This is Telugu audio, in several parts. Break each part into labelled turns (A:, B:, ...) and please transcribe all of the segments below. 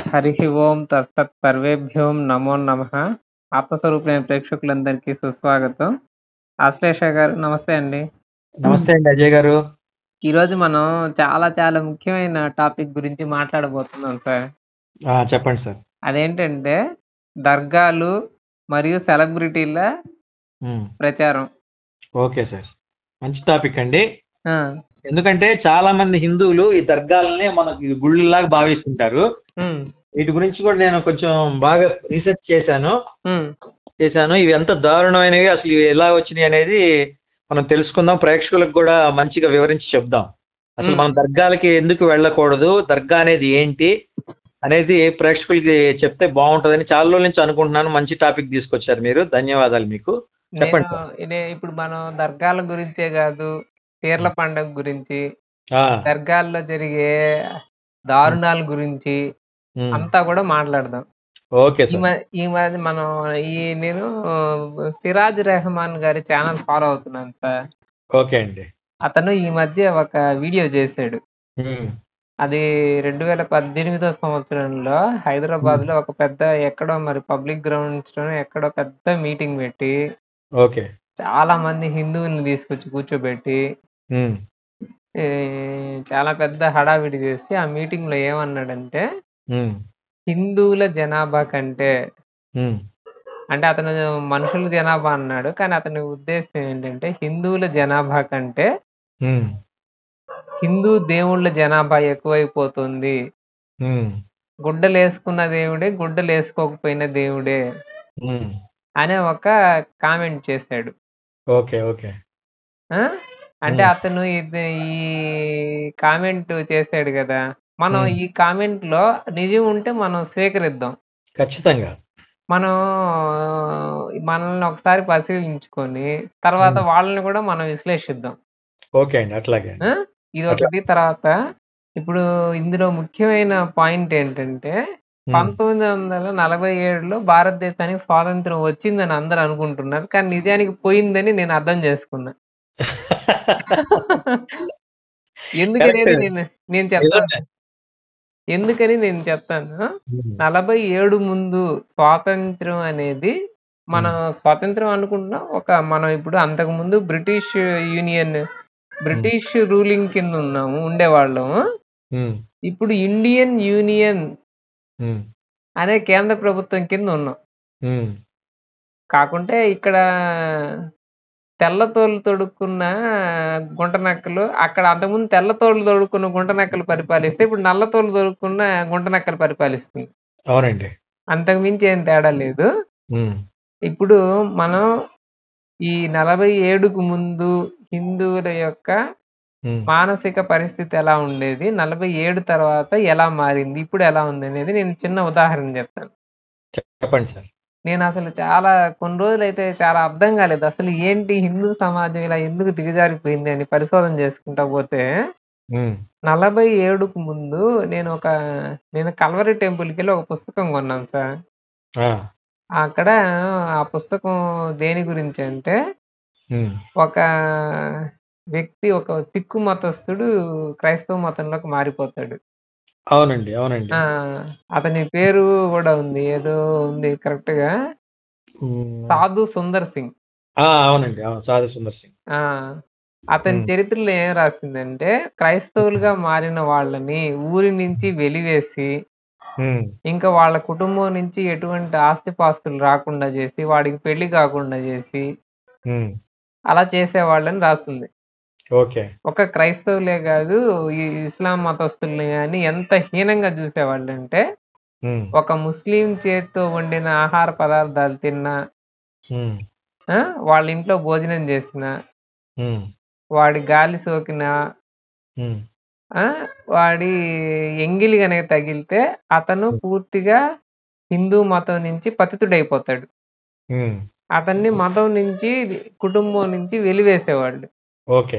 A: హరి ఓం తత్సత్ సర్వేభ్యో నమో నమ ఆత్మస్వరూపులైన ప్రేక్షకులందరికీ సుస్వాగతం ఆశ్లేష గారు నమస్తే అండి
B: నమస్తే అండి అజయ్ గారు
A: ఈరోజు మనం చాలా చాలా ముఖ్యమైన టాపిక్ గురించి మాట్లాడబోతున్నాం సార్
B: ఆ, చెప్పండి సార్
A: అదేంటంటే దర్గాలు మరియు సెలబ్రిటీల
B: ఉమ్,
A: ప్రచారం
B: ఓకే సార్ మంచి టాపిక్ అండి
A: ఆ,
B: ఎందుకంటే చాలా మంది హిందువులు ఈ దర్గాలనే మనకి గుళ్ళలాగా భావిస్తుంటారు
A: ఉమ్,
B: వీటి గురించి కూడా నేను కొంచెం బాగా రీసెర్చ్ చేశాను
A: ఉమ్,
B: చేశాను ఇవి ఎంత దారుణమైనవి అసలు ఇవి ఎలా వచ్చినాయి అనేది మనం తెలుసుకుందాం ప్రేక్షకులకు కూడా మంచిగా వివరించి చెప్దాం అసలు
A: మ్మ్.
B: మనం దర్గాలకి ఎందుకు వెళ్ళకూడదు దర్గా అనేది ఏంటి అనేది ప్రేక్షకులకి చెప్తే బాగుంటుందని చాలా రోజుల నుంచి అనుకుంటున్నాను మంచి టాపిక్ తీసుకొచ్చారు మీరు ధన్యవాదాలు మీకు చెప్పండి
A: నేను ఇదే- ఇప్పుడు మనం దర్గాల గురించే కాదు పీర్ల పండుగ గురించి
B: ఆ,
A: దర్గాల్లో జరిగే దారుణాల గురించి
B: మ్మ్.
A: అంతా కూడా మాట్లాడదాం
B: ఓకే
A: ఈ
B: సార్
A: మ- ఈ మధ్య మనం ఈ నేను సిరాజ్ రెహమాన్ గారి ఛానల్ ఫాలో అవుతున్నాను సార్
B: ఓకే అండి
A: అతను ఈ మధ్య ఒక వీడియో చేశాడు
B: మ్మ్.
A: అది రెండు వేల పద్దెనిమిదో సంవత్సరంలో హైదరాబాద్ లో ఒక పెద్ద ఎక్కడో మరి పబ్లిక్ గ్రౌండ్స్ లో ఎక్కడో పెద్ద మీటింగ్ పెట్టి
B: ఓకే
A: చాలా మంది హిందువుల్ని తీసుకొచ్చి కూర్చోబెట్టి
B: మ్మ్.
A: ఏ, చాలా పెద్ద హడావిడి చేసి ఆ మీటింగ్ లో ఏమన్నాడంటే
B: మ్మ్.
A: హిందువుల జనాభా కంటే
B: మ్మ్.
A: అంటే అతను మనుషుల జనాభా అన్నాడు కానీ అతని ఉద్దేశం ఏంటంటే హిందువుల జనాభా కంటే
B: మ్మ్.
A: హిందూ దేవుళ్ళ జనాభా ఎక్కువైపోతుంది
B: మ్మ్.
A: గుడ్డలు వేసుకున్న దేవుడే గుడ్డలు వేసుకోకపోయిన దేవుడే
B: మ్మ్.
A: అనే ఒక కామెంట్ చేశాడు
B: ఓకే ఓకే
A: ఆ? అంటే
B: Hmm.
A: అతను ఇది ఈ కామెంట్ చేశాడు కదా మనం
B: Hmm.
A: ఈ కామెంట్ లో నిజం ఉంటే మనం స్వీకరిద్దాం
B: ఖచ్చితంగా
A: మనం మనల్ని ఒకసారి పరిశీలించుకొని తర్వాత
B: Hmm.
A: వాళ్ళని కూడా మనం విశ్లేషిద్దాం
B: ఓకే అండి అట్లాగే
A: ఆ? ఇది ఒకటి తర్వాత ఇప్పుడు ఇందులో ముఖ్యమైన పాయింట్ ఏంటంటే
B: మ్మ్.
A: పంతొమ్మిది వందల నలభై ఏడులో భారతదేశానికి స్వాతంత్రం వచ్చిందని అందరూ అనుకుంటున్నారు కానీ నిజానికి పోయిందని నేను అర్థం చేసుకున్నా ఎందుకనేది
B: Correct.
A: నేను నేను చెప్తాను
B: నిజమే.
A: ఎందుకని నేను చెప్తాను
B: మ్మ్.
A: నలభై ఏడు ముందు స్వాతంత్రం అనేది మనం స్వాతంత్రం అనుకుంటున్నాం ఒక మనం ఇప్పుడు అంతకు ముందు బ్రిటిష్ యూనియన్ బ్రిటిష్ రూలింగ్ కింద ఉన్నాము ఉండేవాళ్ళము
B: మ్మ్.
A: ఇప్పుడు ఇండియన్ యూనియన్
B: మ్మ్.
A: అనే కేంద్ర ప్రభుత్వం కింద ఉన్నాం
B: మ్మ్.
A: కాకుంటే ఇక్కడ తెల్లతోళ్ళు తొడుక్కున్న గుంట నక్కలు అక్కడ అంతకుముందు తెల్లతోళ్ళు తొడుక్కున్న గుంట నక్కలు పరిపాలిస్తే ఇప్పుడు నల్లతోళ్ళు తొడుక్కున్న గుంట నక్కలు పరిపాలిస్తుంది
B: అవునండి
A: అంతకు మించి ఏం తేడా లేదు
B: మ్మ్.
A: ఇప్పుడు మనం ఈ నలభై ఏడుకు ముందు హిందువుల యొక్క
B: మ్మ్.
A: మానసిక పరిస్థితి ఎలా ఉండేది నలభై ఏడు తర్వాత ఎలా మారింది ఇప్పుడు ఎలా ఉంది అనేది నేను చిన్న ఉదాహరణ చెప్తాను
B: చెప్పండి సార్
A: నేను అసలు చాలా కొన్ని రోజులు అయితే చాలా అర్థం కాలేదు అసలు ఏంటి హిందూ సమాజం ఇలా ఎందుకు దిగజారిపోయింది అని పరిశోధన చేసుకుంటా పోతే
B: మ్మ్.
A: నలభై ఏడుకు ముందు నేను ఒక నేను కల్వరి టెంపుల్కి వెళ్ళి ఒక పుస్తకం కొన్నాను సార్
B: ఆ.
A: అక్కడ ఆ పుస్తకం దేని గురించి అంటే
B: మ్మ్.
A: ఒక వ్యక్తి ఒక సిక్కు మతస్థుడు క్రైస్తవ మతంలోకి మారిపోతాడు
B: అవునండి అవునండి
A: ఆ అతని పేరు కూడా ఉంది ఏదో ఉంది కరెక్ట్ గా
B: మ్మ్.
A: సాధు సుందర్ సింగ్
B: ఆ, అవునండి అవును సాధు సుందర్ సింగ్
A: ఆ అతని
B: మ్మ్.
A: చరిత్రలో ఏం రాసిందంటే క్రైస్తవులుగా మారిన వాళ్ళని ఊరి నుంచి వెలివేసి
B: మ్మ్.
A: ఇంకా వాళ్ళ కుటుంబం నుంచి ఎటువంటి ఆస్తిపాస్తులు రాకుండా చేసి వాడికి పెళ్లి కాకుండా చేసి
B: మ్మ్.
A: అలా చేసే వాళ్ళని రాస్తుంది
B: ఓకే
A: ఒక క్రైస్తవులే కాదు ఈ ఇస్లాం మతస్థుల్ని కానీ ఎంత హీనంగా చూసేవాళ్ళు అంటే
B: మ్మ్.
A: ఒక ముస్లిం చేతితో వండిన ఆహార పదార్థాలు తిన్నా
B: మ్మ్.
A: ఆ, వాళ్ళ ఇంట్లో భోజనం చేసిన
B: మ్మ్.
A: వాడి గాలి సోకిన
B: మ్మ్.
A: ఆ, వాడి ఎంగిలి కనుక తగిలితే అతను పూర్తిగా హిందూ మతం నుంచి పతితుడైపోతాడు
B: మ్మ్.
A: అతన్ని మతం నుంచి కుటుంబం నుంచి వెలివేసేవాళ్ళు
B: ఓకే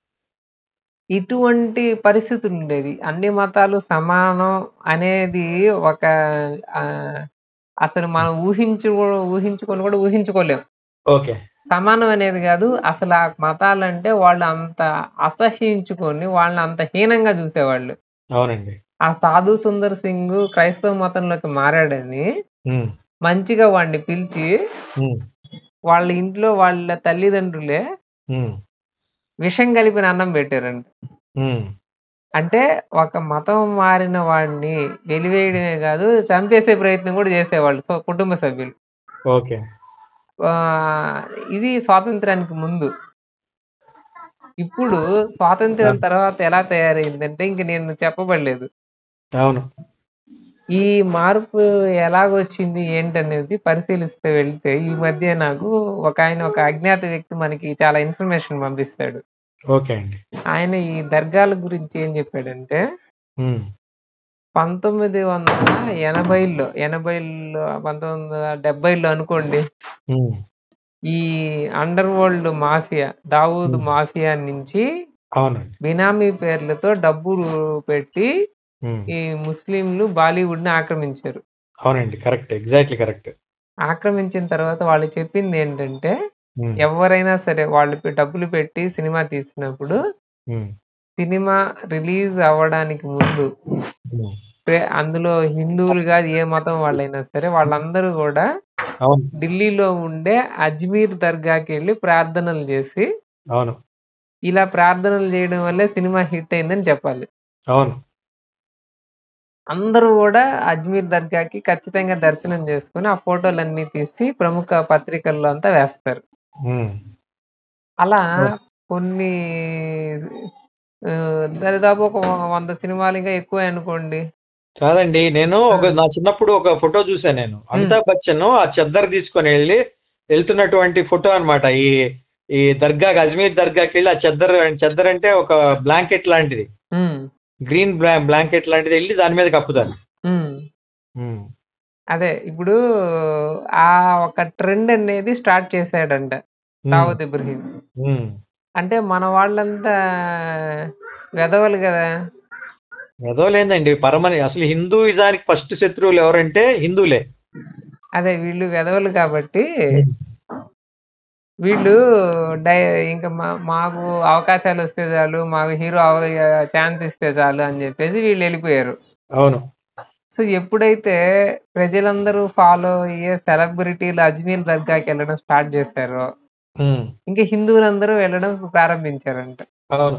A: ఇటువంటి పరిస్థితి ఉండేది అన్ని మతాలు సమానం అనేది ఒక ఆ, అసలు మనం ఊహించు ఊహించుకొని కూడా ఊహించుకోలేం
B: ఓకే
A: సమానం అనేది కాదు అసలు ఆ మతాలంటే వాళ్ళు అంత అసహ్యించుకొని వాళ్ళని అంత హీనంగా చూసేవాళ్ళు
B: అవునండి
A: ఆ సాధు సుందర్ సింగ్ క్రైస్తవ మతంలోకి మారాడని
B: ఉమ్,
A: మంచిగా వాడిని పిలిచి
B: ఉమ్,
A: వాళ్ళ ఇంట్లో వాళ్ళ తల్లిదండ్రులే
B: ఉమ్,
A: విషం కలిపిన అన్నం పెట్టారంట
B: ఉమ్.
A: అంటే ఒక మతం మారిన వాడిని వెలివేయడమే కాదు చంపేసే ప్రయత్నం కూడా చేసేవాళ్ళు సో కుటుంబ సభ్యులు
B: ఓకే
A: ఆ, ఇది స్వాతంత్రానికి ముందు ఇప్పుడు స్వాతంత్రం తర్వాత ఎలా తయారైందంటే ఇంక నేను చెప్పబడలేదు
B: అవును
A: ఈ మార్పు ఎలాగొచ్చింది ఏంటనేది పరిశీలిస్తే వెళ్తే ఈ మధ్య నాకు ఒక ఆయన ఒక అజ్ఞాత వ్యక్తి మనకి చాలా ఇన్ఫర్మేషన్ పంపిస్తాడు
B: ఓకే అండి
A: ఆయన ఈ దర్గాల గురించి ఏం చెప్పాడంటే
B: ఉమ్,
A: పంతొమ్మిది వందల ఎనభైలో ఎనభైలో పంతొమ్మిది వందల డెబ్బైలో అనుకోండి
B: ఉమ్,
A: ఈ underworld mafia Dawood
B: Hmm.
A: Mafia నుంచి
B: అవునండి
A: బినామీ పేర్లతో డబ్బులు పెట్టి
B: ఉమ్,
A: ఈ ముస్లింలు బాలీవుడ్ ని ఆక్రమించారు
B: అవునండి కరెక్ట్ ఎగ్జాక్ట్లీ కరెక్ట్
A: ఆక్రమించిన తర్వాత వాళ్ళు చెప్పింది ఏంటంటే
B: ఉమ్,
A: ఎవరైనా సరే వాళ్ళు పె- డబ్బులు పెట్టి సినిమా తీసినప్పుడు
B: ఉమ్,
A: సినిమా రిలీజ్ అవ్వడానికి ముందు
B: ఉమ్,
A: పే- అందులో హిందువులు కాదు ఏ మతం వాళ్ళైనా సరే వాళ్ళందరూ కూడా
B: అవును
A: ఢిల్లీలో ఉండే అజ్మీర్ దర్గాకి వెళ్ళి ప్రార్థనలు చేసి
B: అవును
A: ఇలా ప్రార్థనలు చేయడం వల్లే సినిమా హిట్ అయిందని చెప్పాలి
B: అవును
A: అందరూ కూడా అజ్మీర్ దర్గాకి ఖచ్చితంగా దర్శనం చేసుకుని ఆ ఫోటోలన్నీ తీసి ప్రముఖ పత్రికల్లో అంతా వేస్తారు
B: ఉమ్,
A: అలా
B: Hmm.
A: కొన్ని ఆ, దరిదాపు ఒక వంద సినిమాలు ఇంకా ఎక్కువ అనుకోండి
B: కాదండి నేను ఒక నా చిన్నప్పుడు ఒక ఫోటో చూసాను నేను అమితాబ్ బచ్చన్ ఆ చెద్దర్ తీసుకొని వెళ్ళి వెళ్తున్నటువంటి ఫోటో అన్నమాట ఈ ఈ దర్గా అజ్మీర్ దర్గాకి వెళ్ళి ఆ చెద్దర్ చెద్దర్ అంటే ఒక బ్లాంకెట్ లాంటిది
A: ఉమ్,
B: గ్రీన్ బ్లాంకెట్ లాంటిది వెళ్ళి దాని మీద కప్పుతారు
A: ఉమ్.
B: ఉమ్,
A: అదే ఇప్పుడు ఆ ఒక ట్రెండ్ అనేది స్టార్ట్ చేశాడంట దావూద్ ఇబ్రహీం
B: ఉమ్.
A: అంటే మన వాళ్ళంతా వెదవలు కదా
B: ఏదో లేదండి పరమని అసలు హిందూయిజానికి ఫస్ట్ శత్రువులు ఎవరంటే హిందువులే
A: అదే వీళ్ళు వెదవలు కాబట్టి వీళ్ళు డై ఇంకా మా- మాకు అవకాశాలు వస్తే చాలు మాకు హీరో ఛాన్స్ ఇస్తే చాలు అని చెప్పేసి వీళ్ళు వెళ్ళిపోయారు
B: అవును
A: సో ఎప్పుడైతే ప్రజలందరూ ఫాలో అయ్యే సెలబ్రిటీలు అజ్మీర్ దర్గాకి వెళ్ళడం స్టార్ట్ చేశారో
B: ఉమ్,
A: ఇంకా హిందువులందరూ వెళ్ళడం ప్రారంభించారంట
B: అవును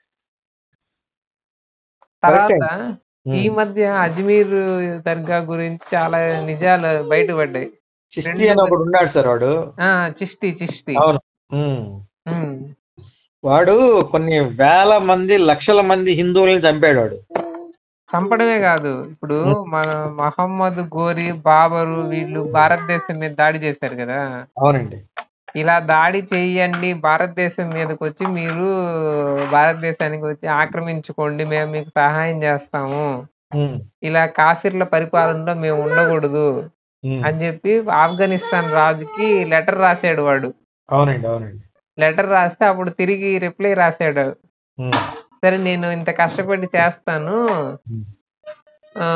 A: తర్వాత
B: ఉమ్.
A: ఈ మధ్య అజ్మీర్ దర్గా గురించి చాలా నిజాలు బయటపడ్డాయి
B: చిష్టి అని ఒకడు ఉన్నాడు సార్ వాడు
A: ఆ చిష్టి చిష్టి
B: అవును ఉమ్.
A: ఉమ్.
B: వాడు కొన్ని వేల మంది లక్షల మంది హిందువుల్ని చంపాడు వాడు
A: చంపడమే కాదు ఇప్పుడు మన మహమ్మద్ గోరి బాబరు వీళ్ళు భారతదేశం మీద దాడి చేశారు కదా
B: అవునండి
A: ఇలా దాడి చేయండి భారతదేశం మీదకి వచ్చి మీరు భారతదేశానికి వచ్చి ఆక్రమించుకోండి మేము మీకు సహాయం చేస్తాము
B: ఉమ్,
A: ఇలా కాఫీర్ల పరిపాలనలో మేము ఉండకూడదు
B: ఉమ్.
A: అని చెప్పి ఆఫ్ఘనిస్తాన్ రాజుకి లెటర్ రాశాడు వాడు
B: అవునండి అవునండి
A: లెటర్ రాస్తే అప్పుడు తిరిగి రిప్లై రాశాడు
B: ఉమ్,
A: సరే నేను ఇంత కష్టపడి చేస్తాను
B: ఉమ్.
A: ఆ,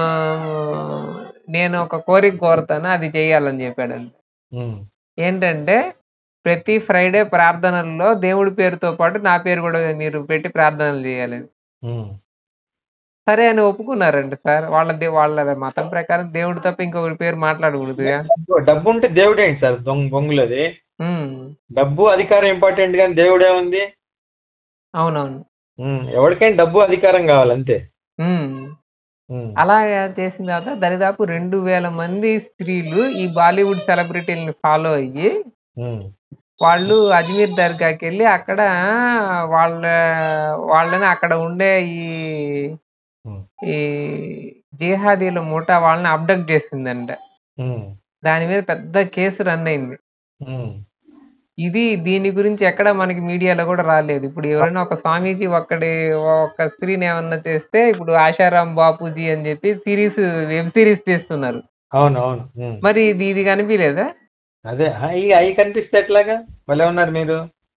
A: నేను ఒక కోరిక కోరుతాను అది చేయాలని చెప్పాడు
B: ఉమ్.
A: ఏంటంటే ప్రతి ఫ్రైడే ప్రార్థనల్లో దేవుడి పేరుతో పాటు నా పేరు కూడా మీరు పెట్టి ప్రార్థనలు చేయాలని
B: ఉమ్.
A: సరే అని ఒప్పుకున్నారండి సార్ వాళ్ళ దే- వాళ్ళ మతం ప్రకారం దేవుడి తప్ప ఇంకొకరి పేరు మాట్లాడకూడదుగా
B: డబ్బు ఉంటే దేవుడే ఏంటి సార్ దొంగ బొంగులది
A: ఉమ్,
B: డబ్బు అధికారం ఇంపార్టెంట్ కానీ దేవుడే ఉంది
A: అవునవును
B: ఉమ్, ఎవరికైనా డబ్బు అధికారం కావాలి అంతే
A: ఉమ్.
B: ఉమ్,
A: అలా చేసిన తర్వాత దరిదాపు రెండు వేల మంది స్త్రీలు ఈ బాలీవుడ్ సెలబ్రిటీలని ఫాలో అయ్యి
B: ఉమ్,
A: వాళ్ళు అజ్మీర్ దర్గాకి వెళ్ళి అక్కడ వాళ్ళ వాళ్ళని అక్కడ ఉండే ఈ
B: ఉమ్,
A: ఈ జిహాదీల మూట వాళ్ళని అబ్డక్ట్ చేసిందంట
B: ఉమ్,
A: దాని మీద పెద్ద కేసు రన్ అయింది
B: ఉమ్.
A: ఇది దీని గురించి ఎక్కడ మనకి మీడియాలో కూడా రాలేదు ఇప్పుడు ఎవరైనా ఒక స్వామీజీ ఒక్కడి ఒక స్త్రీని ఏమన్నా చేస్తే ఇప్పుడు ఆశారాం బాపూజీ అని చెప్పి సిరీస్ వెబ్ సిరీస్ చేస్తున్నారు
B: అవును అవును ఉమ్.
A: మరి ఇది ఇది కనిపించలేదా
B: అదే అవి అవి కనిపిస్తే ఎట్లాగా భలే ఉన్నారు మీరు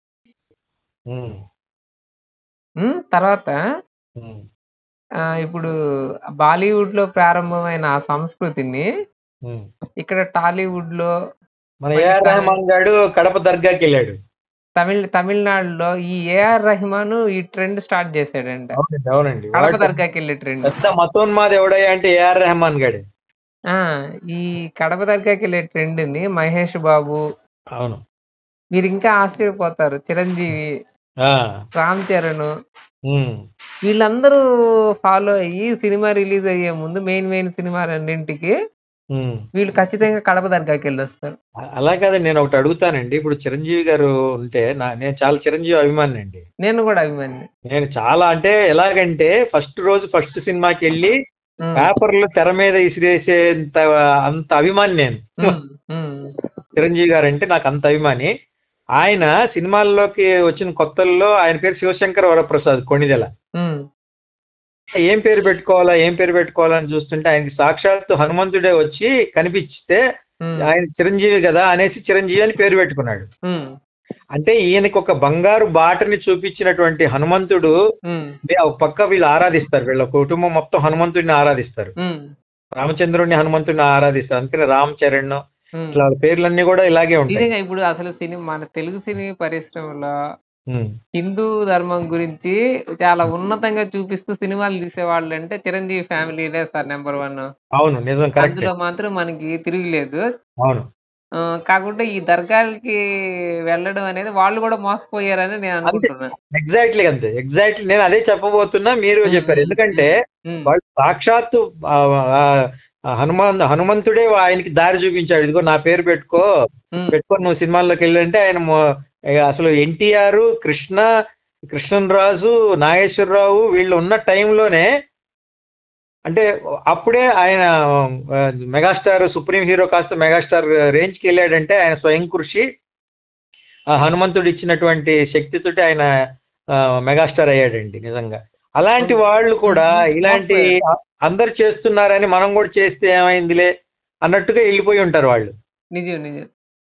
B: ఉమ్,
A: ఉమ్, తర్వాత
B: ఉమ్,
A: ఆ, ఇప్పుడు బాలీవుడ్ లో ప్రారంభమైన ఆ సంస్కృతిని
B: ఉమ్.
A: ఇక్కడ టాలీవుడ్ లో
B: మన ఏఆర్ రెహమాన్ గారు కడప దర్గాకి వెళ్ళాడు
A: తమిళ్ తమిళనాడులో ఈ ఏఆర్ రెహమాన్ ఈ ట్రెండ్ స్టార్ట్ చేశాడంట
B: అవునండి అవునండి
A: కడప
B: వాడు
A: దర్గాకి వెళ్ళే ట్రెండ్
B: పెద్ద మతోన్మాది ఎవడయ్యా అంటే ఏఆర్ రెహమాన్ గడే
A: ఆ ఈ కడప దర్గాకి వెళ్ళే ట్రెండ్ ని మహేష్ బాబు
B: అవును
A: మీరు ఇంకా ఆశ్చర్యపోతారు చిరంజీవి
B: ఆ,
A: రామ్ చరణ్
B: ఉమ్,
A: వీళ్ళందరూ ఫాలో అయ్యి సినిమా రిలీజ్ అయ్యే ముందు మెయిన్ మెయిన్ సినిమాలన్నింటికి
B: ఉమ్.
A: వీళ్ళు ఖచ్చితంగా కడప దర్గాకి వెళ్ళొస్తారు
B: అ- అలా కాదండి నేను ఒకటి అడుగుతానండి ఇప్పుడు చిరంజీవి గారు ఉంటే నా నేను చాలా చిరంజీవి అభిమాని అండి
A: నేను కూడా అభిమాని
B: నేను చాలా అంటే ఎలాగంటే ఫస్ట్ రోజు ఫస్ట్ సినిమాకి వెళ్ళి
A: ఉమ్,
B: పేపర్లు తెర మీద ఇసిరేసేంత అంత అభిమాని నేను
A: ఉమ్, ఉమ్,
B: చిరంజీవి గారు అంటే నాకు అంత అభిమాని ఆయన సినిమాల్లోకి వచ్చిన కొత్తల్లో ఆయన పేరు శివశంకర్ వరప్రసాద్ కొణిదెల
A: ఉమ్,
B: ఏం పేరు పెట్టుకోవాలా ఏం పేరు పెట్టుకోవాలని చూస్తుంటే ఆయనకి సాక్షాత్తు హనుమంతుడే వచ్చి కనిపిస్తే
A: ఉమ్,
B: ఆయన చిరంజీవి కదా అనేసి చిరంజీవి అని పేరు పెట్టుకున్నాడు
A: ఉమ్,
B: అంటే ఈయనకి ఒక బంగారు బాటని చూపించినటువంటి హనుమంతుడు
A: ఉమ్,
B: ఒక పక్క వీళ్ళు ఆరాధిస్తారు వీళ్ళ కుటుంబం మొత్తం హనుమంతుడిని ఆరాధిస్తారు
A: ఉమ్,
B: రామచంద్రుడిని హనుమంతుడిని ఆరాధిస్తారు అందుకని రామ్ చరణ్
A: ఉమ్.
B: ఇట్లా వాళ్ళ పేర్లన్నీ కూడా ఇలాగే ఉంటాయి
A: నిజంగా ఇప్పుడు అసలు సినిమా మన తెలుగు సినీ పరిశ్రమలో
B: ఉమ్.
A: హిందూ ధర్మం గురించి చాలా ఉన్నతంగా చూపిస్తూ సినిమాలు తీసేవాళ్ళు అంటే చిరంజీవి ఫ్యామిలీనే సార్ నెంబర్ వన్
B: అవును నిజం కరెక్ట్
A: అందులో మాత్రం మనకి తిరుగులేదు
B: అవును
A: ఆ, కాకుంటే ఈ దర్గాలకి వెళ్ళడం అనేది వాళ్ళు కూడా మోసపోయారని నేను అనుకుంటున్నాను
B: ఎగ్జాక్ట్లీ అంతే ఎగ్జాక్ట్లీ నేను అదే చెప్పబోతున్నా మీరు
A: ఉమ్,
B: చెప్పారు
A: ఉమ్,
B: ఎందుకంటే
A: ఉమ్,
B: వాళ్ళు సాక్షాత్తు ఆ, ఆ, ఆ హనుమాన్ హనుమంతుడే ఆయనకి దారి చూపించాడు ఇదిగో నా పేరు పెట్టుకో
A: ఉమ్,
B: పెట్టుకొని నువ్వు సినిమాల్లోకి వెళ్ళంటే ఆయన మొ- ఏ, అసలు ఎన్టీఆర్ కృష్ణ కృష్ణరాజు నాగేశ్వరరావు వీళ్ళు ఉన్న టైంలోనే అంటే అప్పుడే ఆయన ఆ, మెగాస్టార్ సుప్రీం హీరో కాస్త మెగాస్టార్ రేంజ్కి వెళ్ళాడంటే ఆయన స్వయం కృషి ఆ హనుమంతుడు ఇచ్చినటువంటి శక్తితోటి ఆయన ఆ, మెగాస్టార్ అయ్యాడండి నిజంగా అలాంటి వాళ్ళు కూడా ఇలాంటి అందరు చేస్తున్నారని మనం కూడా చేస్తే ఏమైందిలే అన్నట్టుగా వెళ్ళిపోయి ఉంటారు వాళ్ళు
A: నిజం నిజం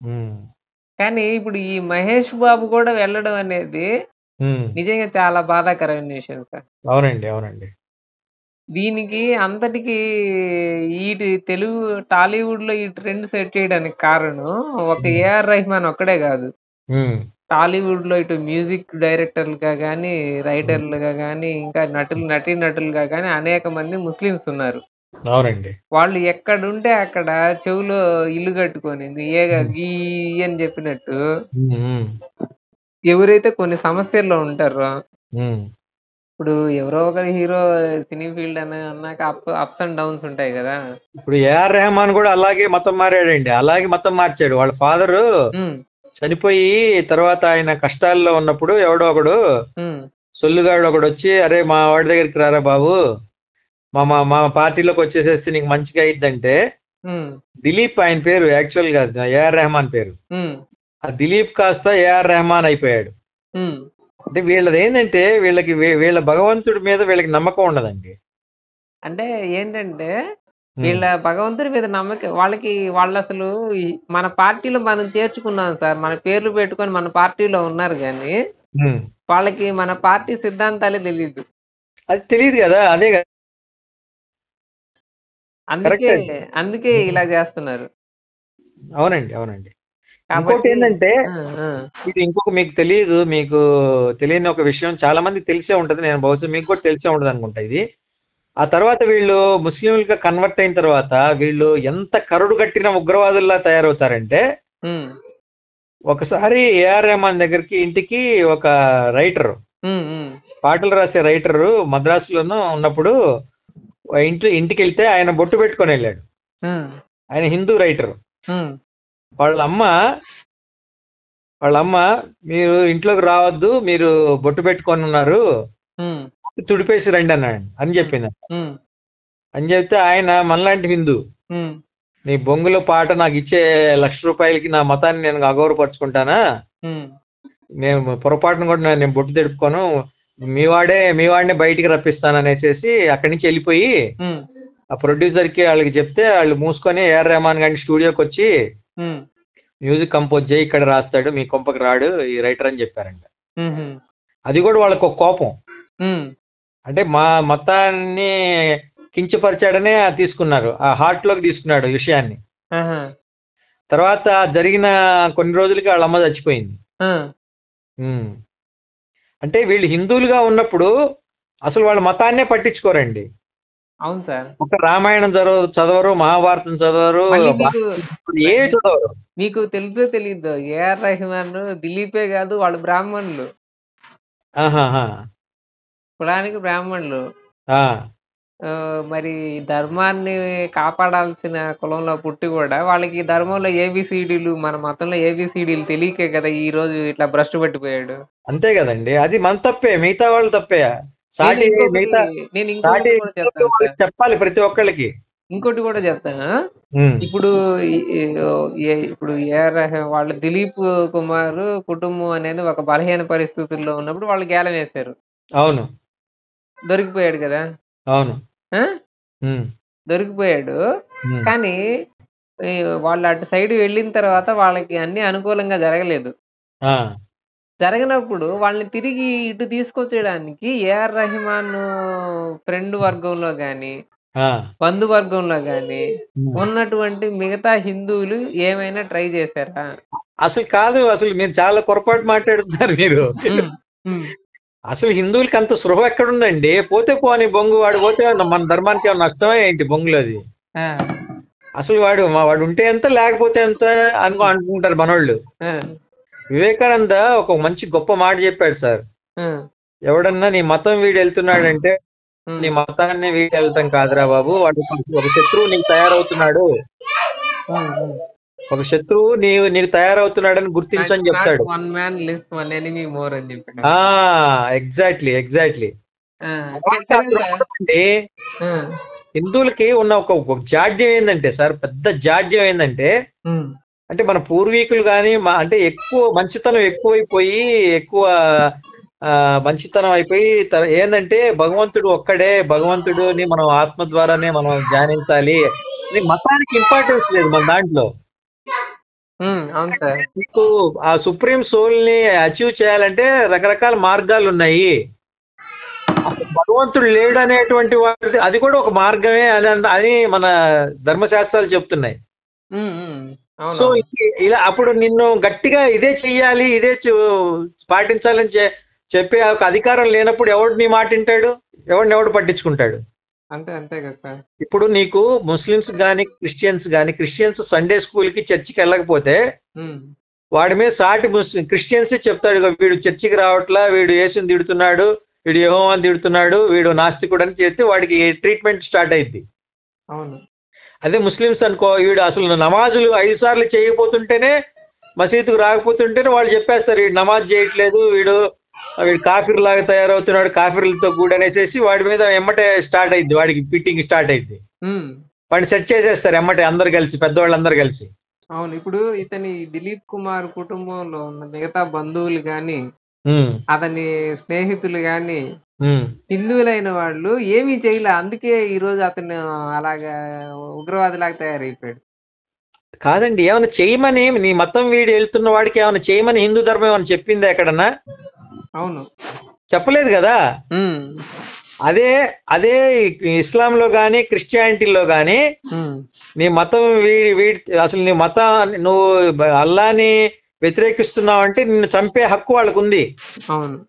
A: కానీ ఇప్పుడు ఈ మహేష్ బాబు కూడా వెళ్ళడం అనేది
B: ఉమ్.
A: నిజంగా చాలా బాధాకరమైన విషయం సార్
B: అవునండి అవునండి
A: దీనికి అంతటికి ఈ తెలుగు టాలీవుడ్ లో ఈ ట్రెండ్ సెట్ చేయడానికి కారణం ఒక ఏఆర్ రెహమాన్ ఒక్కడే కాదు
B: ఉమ్.
A: టాలీవుడ్ లో ఇటు మ్యూజిక్ డైరెక్టర్లుగా కానీ రైటర్లుగా కానీ ఇంకా నటులు నటీ నటులుగా కానీ అనేక మంది ముస్లిమ్స్ ఉన్నారు
B: అవునండి
A: వాళ్ళు ఎక్కడుంటే అక్కడ చెవులో ఇల్లు కట్టుకొని ఏ గీ అని చెప్పినట్టు
B: ఉమ్, ఉమ్,
A: ఎవరైతే కొన్ని సమస్యల్లో ఉంటారో
B: ఉమ్.
A: ఇప్పుడు ఎవరో ఒకరి హీరో సినీ ఫీల్డ్ అని అన్నాక అప్ అప్స్ అండ్ డౌన్స్ ఉంటాయి కదా
B: ఇప్పుడు ఏఆర్ రెహమాన్ కూడా అలాగే మతం మారాడండి అలాగే మతం మార్చాడు వాళ్ళ ఫాదరు
A: ఉమ్,
B: చనిపోయి తర్వాత ఆయన కష్టాల్లో ఉన్నప్పుడు ఎవడో ఒకడు
A: ఉమ్,
B: సొల్లుగాడు ఒకడు వచ్చి అరే మా వాడి దగ్గరికి రారా బాబు మా మా మా పార్టీలోకి వచ్చేసేస్తే నీకు మంచిగా అయిద్దంటే
A: ఉమ్,
B: దిలీప్ ఆయన పేరు యాక్చువల్గా ఏఆర్ రెహమాన్ పేరు
A: ఉమ్,
B: ఆ దిలీప్ కాస్త ఏఆర్ రెహమాన్ అయిపోయాడు
A: ఉమ్.
B: అంటే వీళ్ళది ఏంటంటే వీళ్ళకి వీ- వీళ్ళ భగవంతుడి మీద వీళ్ళకి నమ్మకం ఉండదండి
A: అంటే ఏంటంటే
B: ఉమ్.
A: వీళ్ళ భగవంతుడి మీద నమ్మకం వాళ్ళకి వాళ్ళు అసలు ఈ- మన పార్టీలో మనం చేర్చుకున్నాం సార్ మన పేర్లు పెట్టుకొని మన పార్టీలో ఉన్నారు కానీ
B: ఉమ్.
A: వాళ్ళకి మన పార్టీ సిద్ధాంతాలే తెలియదు
B: అది తెలియదు కదా అదే కదా
A: అందుకే
B: Correct.
A: అందుకే ఇలా చేస్తున్నారు
B: అవునండి అవునండి ఇంకోటి
A: కాబట్టి
B: ఏంటంటే
A: ఆ, ఆ,
B: ఇది ఇంకొక మీకు తెలియదు మీకు తెలియని ఒక విషయం చాలా మంది తెలిసే ఉంటది నేను బహుశా మీకు కూడా తెలిసే ఉంటది అనుకుంటా ఇది ఆ తర్వాత వీళ్ళు ముస్లింలుగా కన్వర్ట్ అయిన తర్వాత వీళ్ళు ఎంత కరుడు కట్టిన ఉగ్రవాదుల్లా తయారవుతారంటే
A: ఉమ్,
B: ఒకసారి ఏఆర్ రెహమాన్ దగ్గరికి ఇంటికి ఒక రైటర్
A: ఉమ్, ఉమ్,
B: పాటలు రాసే రైటరు మద్రాసులోనూ ఉన్నప్పుడు ఆ ఇంటి ఇంటికి వెళ్తే ఆయన బొట్టు పెట్టుకొని వెళ్ళాడు
A: ఉమ్,
B: ఆయన హిందూ రైటర్
A: ఉమ్,
B: వాళ్ళ అమ్మ వాళ్ళ అమ్మ మీరు ఇంట్లోకి రావద్దు మీరు బొట్టు పెట్టుకొని ఉన్నారు
A: ఉమ్,
B: తుడిపేసి రండి అన్నాడు అని చెప్పింది
A: ఉమ్,
B: అని చెప్తే ఆయన మనలాంటి హిందూ
A: ఉమ్,
B: నీ బొంగుల పాట నాకు ఇచ్చే లక్ష రూపాయలకి నా మతాన్ని నేను అగౌరవపరుచుకుంటానా
A: ఉమ్,
B: నేను పొరపాటును కూడా నేను బొట్టు తెడుపుకోను మీ వాడే మీ వాడినే బయటికి రప్పిస్తాను అనేసి అక్కడి నుంచి వెళ్ళిపోయి
A: ఉమ్,
B: ఆ ప్రొడ్యూసర్కి వాళ్ళకి చెప్తే వాళ్ళు మూసుకొని ఏఆర్ రెహమాన్ గారి స్టూడియోకి వచ్చి
A: ఉమ్,
B: మ్యూజిక్ కంపోజ్ చేయి ఇక్కడ రాస్తాడు మీ కొంపకి రాడు ఈ రైటర్ అని చెప్పారంట
A: ఉమ్,
B: అది కూడా వాళ్ళకి ఒక కోపం
A: ఉమ్,
B: అంటే మా మతాన్ని కించపరిచాడనే తీసుకున్నారు ఆ హార్ట్లోకి తీసుకున్నాడు విషయాన్ని
A: ఆహా,
B: తర్వాత జరిగిన కొన్ని రోజులకి వాళ్ళ అమ్మ చచ్చిపోయింది
A: ఆ,
B: ఉమ్. అంటే వీళ్ళు హిందువులుగా ఉన్నప్పుడు అసలు వాళ్ళ మతాన్నే పట్టించుకోరండి
A: అవును సార్
B: ఒక రామాయణం చదవ చదవరు మహాభారతం చదవరు
A: మళ్ళీ మీకు
B: ఏ చదవరు
A: మీకు తెలుసో తెలీదు ఏఆర్ రెహమాన్ దిలీపే కాదు వాళ్ళు బ్రాహ్మణులు
B: ఆహాహా.
A: కులానికి బ్రాహ్మణులు
B: ఆ,
A: ఆ, మరి ధర్మాన్ని కాపాడాల్సిన కులంలో పుట్టి కూడా వాళ్ళకి ఈ ధర్మంలో ఏబిసిడీలు మన మతంలో ఏబిసిడీలు తెలియకే కదా ఈ రోజు ఇట్లా భ్రష్టు పట్టిపోయాడు
B: అంతే కదండి అది మన తప్పే మిగతా వాళ్ళు తప్పే
A: నేను
B: సాటి
A: ఇంకొకటి-
B: మిగతా
A: నేను
B: సాటి
A: ఇంకోటి కూడా చెప్తాను
B: వాళ్ళకి
A: సార్.
B: చెప్పాలి ప్రతి ఒక్కళ్ళకి
A: ఇంకోటి కూడా చెప్తాను
B: ఉమ్,
A: ఇప్పుడు ఈ- ఈ- ఏ- ఇప్పుడు ఏఆర్ రెహమాన్ వాళ్ళ దిలీప్ కుమార్ కుటుంబం అనేది ఒక బలహీన పరిస్థితుల్లో ఉన్నప్పుడు వాళ్ళు గేలం వేశారు
B: అవును
A: దొరికిపోయాడు కదా
B: అవును
A: ఆ?
B: ఉమ్,
A: దొరికిపోయాడు
B: ఉమ్,
A: కానీ ఈ వాళ్ళు అటు సైడ్ వెళ్ళిన తర్వాత వాళ్ళకి అన్ని అనుకూలంగా జరగలేదు
B: ఆ,
A: జరగనప్పుడు వాళ్ళని తిరిగి ఇటు తీసుకొచ్చేయడానికి ఏఆర్ రెహమాన్ ఫ్రెండ్ వర్గంలో కానీ
B: ఆ,
A: బంధువర్గంలో కానీ
B: ఉమ్.
A: ఉన్నటువంటి మిగతా హిందువులు ఏమైనా ట్రై చేశారా
B: అసలు కాదు అసలు మీరు చాలా పొరపాటు మాట్లాడుతున్నారు మీరు
A: ఉమ్, ఉమ్,
B: అసలు హిందువులకి అంత స్పృహ ఎక్కడుందండి పోతే పోని బొంగు వాడు పోతే మన ధర్మానికి ఏమైనా నష్టమే ఏంటి బొంగులో అది
A: ఆ,
B: అసలు వాడు మా వాడు ఉంటే ఎంత లేకపోతే ఎంత అనుకో అనుకుంటారు మనోళ్ళు
A: ఆ,
B: వివేకానంద ఒక మంచి గొప్ప మాట చెప్పాడు సార్
A: ఆ,
B: ఎవడన్నా నీ మతం వీడు వెళ్తున్నాడంటే
A: ఉమ్,
B: నీ మతాన్ని వీడు వెళ్తాం కాదురా బాబు వాడు ఒక శత్రువు నీకు తయారవుతున్నాడు
A: ఉమ్, ఉమ్.
B: ఒక శత్రువు నీవు నీకు తయారవుతున్నాడని గుర్తించని చెప్తాడు
A: one man list one enemy more అని చెప్పాడు
B: ఆ ఎగ్జాక్ట్లీ ఎగ్జాక్ట్లీ
A: ఆ,
B: అంటే
A: ఆ,
B: హిందువులకి ఉన్న ఒక ఒక జాడ్యం ఏంటంటే సార్ పెద్ద జాడ్యం ఏంటంటే
A: ఉమ్,
B: అంటే మన పూర్వీకులు కానీ అంటే ఎక్కువ మంచితనం ఎక్కువైపోయి ఎక్కువ ఆ, మంచితనం అయిపోయి త- ఏందంటే భగవంతుడు ఒక్కడే భగవంతుడుని మనం ఆత్మ ద్వారానే మనం ధ్యానించాలి ఇది మతానికి ఇంపార్టెన్స్ లేదు మన దాంట్లో
A: ఉమ్, అవును సార్
B: మీకు ఆ సుప్రీం సోల్ ని అచీవ్ చేయాలంటే రకరకాల మార్గాలు ఉన్నాయి అసలు భగవంతుడు లేడు అనేటువంటి వాటి అది కూడా ఒక మార్గమే అని అన్- అని మన ధర్మశాస్త్రాలు చెప్తున్నాయి
A: ఉమ్, ఉమ్,
B: సో
A: అవును
B: ఇ- ఇలా అప్పుడు నిన్ను గట్టిగా ఇదే చెయ్యాలి ఇదే చు- పాటించాలని చె- చెప్పే ఒక అధికారం లేనప్పుడు ఎవడు నీ మాట వింటాడు ఎవడిని ఎవడు పట్టించుకుంటాడు
A: అంతే అంతే కదా సార్
B: ఇప్పుడు నీకు ముస్లిమ్స్ కానీ క్రిస్టియన్స్ కానీ క్రిస్టియన్స్ సండే స్కూల్కి చర్చికి వెళ్ళకపోతే
A: ఉమ్,
B: వాడి మీద సాటి ముస్లిం క్రిస్టియన్స్ చెప్తాడు "ఇగో వీడు చర్చికి రావట్లా వీడు యేసుని తిడుతున్నాడు వీడు యెహోవాని తిడుతున్నాడు వీడు నాస్తికుడు అని చెప్తే వాడికి ట్రీట్మెంట్ స్టార్ట్ అయింది
A: అవును
B: అదే ముస్లిమ్స్ అనుకో వీడు అసలు నమాజులు ఐదు సార్లు చేయకపోతుంటేనే మసీదుకు రాకపోతుంటేనే వాళ్ళు చెప్పేస్తారు వీడు నమాజ్ చేయట్లేదు వీడు వీడు కాఫీర్ లాగా తయారవుతున్నాడు కాఫీర్లతో కూడనేసేసి వాడి మీద ఎమ్మటే స్టార్ట్ అయింది వాడికి ఫిట్టింగ్ స్టార్ట్ అయింది
A: ఉమ్,
B: వాడిని సెట్ చేసేస్తారు ఎమ్మటే అందరు కలిసి పెద్దవాళ్ళందరూ కలిసి
A: అవును ఇప్పుడు ఇతని దిలీప్ కుమార్ కుటుంబంలో ఉన్న మిగతా బంధువులు కానీ
B: ఉమ్,
A: అతని స్నేహితులు కానీ
B: ఉమ్.
A: హిందువులైన వాళ్ళు ఏమీ చేయలే అందుకే ఈ రోజు అతను అలాగా ఉగ్రవాదిలాగా తయారైపోయాడు
B: కాదండి ఏమైనా చేయమని నీ మతం వీడి వెళ్తున్న వాడికి ఏమైనా చేయమని హిందూ ధర్మం ఏమైనా చెప్పిందా ఎక్కడన్నా
A: అవును
B: చెప్పలేదు కదా
A: ఉమ్,
B: అదే అదే ఇస్లాంలో కానీ క్రిస్టియానిటీలో కానీ
A: ఉమ్,
B: నీ మతం వీడి వీడి అసలు నీ మతం నువ్వు బ- అల్లాని వ్యతిరేకిస్తున్నావు అంటే నిన్ను చంపే హక్కు వాళ్ళకు ఉంది
A: అవును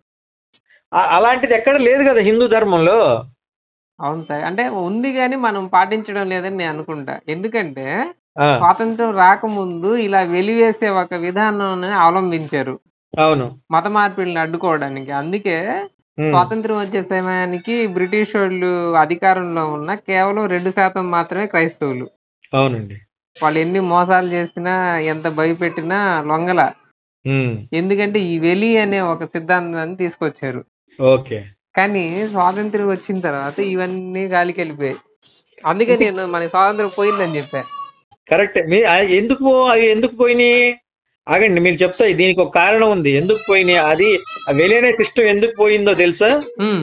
B: ఆ- అలాంటిది ఎక్కడ లేదు కదా హిందూ ధర్మంలో
A: అవును సార్ అంటే ఉంది కానీ మనం పాటించడం లేదని నేను అనుకుంటా ఎందుకంటే
B: ఆ,
A: స్వాతంత్రం రాకముందు ఇలా వెలివేసే ఒక విధానాన్ని అవలంబించారు
B: అవును
A: మత మార్పిడిని అడ్డుకోవడానికి అందుకే
B: ఉమ్,
A: స్వాతంత్రం వచ్చే సమయానికి బ్రిటిష్ వాళ్ళు అధికారంలో ఉన్న కేవలం రెండు శాతం మాత్రమే క్రైస్తవులు
B: అవునండి
A: వాళ్ళు ఎన్ని మోసాలు చేసినా ఎంత భయపెట్టినా లొంగల
B: ఉమ్,
A: ఎందుకంటే ఈ వెలి అనే ఒక సిద్ధాంతాన్ని తీసుకొచ్చారు
B: ఓకే
A: కానీ స్వాతంత్రం వచ్చిన తర్వాత ఇవన్నీ గాలికి వెళ్ళిపోయాయి అందుకే నేను మన స్వాతంత్రం పోయిందని చెప్పా
B: కరెక్ట్ మీ ఆ ఎందుకు పో- అవి ఎందుకు పోయినాయి ఆగండి మీరు చెప్తా దీనికి ఒక కారణం ఉంది ఎందుకు పోయినాయి అది ఆ వెలియనే సిస్టమ్ ఎందుకు పోయిందో తెలుసా
A: ఉమ్,